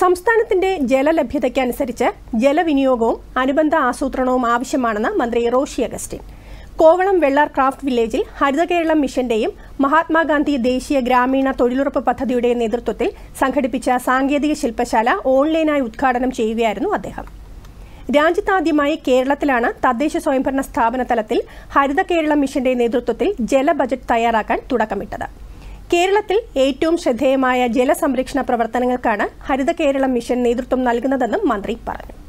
സംസ്ഥാനത്തിന്റെ ജലലഭ്യതയ്ക്കനുസരിച്ച് ജലവിനിയോഗവും അനുബന്ധ ആസൂത്രണവും ആവശ്യമാണെന്ന് മന്ത്രി റോഷി അഗസ്റ്റിൻ കോവളം വെള്ളാർ ക്രാഫ്റ്റ് വില്ലേജിൽ ഹരിതകേരളം മിഷന്റെയും മഹാത്മാഗാന്ധി ദേശീയ ഗ്രാമീണ തൊഴിലുറപ്പ് പദ്ധതിയുടെയും നേതൃത്വത്തിൽ സംഘടിപ്പിച്ച സാങ്കേതിക ശില്പശാല ഓൺലൈനായി ഉദ്ഘാടനം ചെയ്യുകയായിരുന്നു അദ്ദേഹം രാജ്യത്താദ്യമായി കേരളത്തിലാണ് തദ്ദേശ സ്വയംഭരണ സ്ഥാപന തലത്തിൽ ഹരിത കേരളം മിഷന്റെ നേതൃത്വത്തിൽ ജല ബജറ്റ് തയ്യാറാക്കാൻ തുടക്കമിട്ടത് കേരളത്തിൽ ഏറ്റവും ശ്രദ്ധേയമായ ജലസംരക്ഷണ പ്രവർത്തനങ്ങൾക്കാണ് ഹരിത കേരളം മിഷൻ നേതൃത്വം നൽകുന്നതെന്നും മന്ത്രി പറഞ്ഞു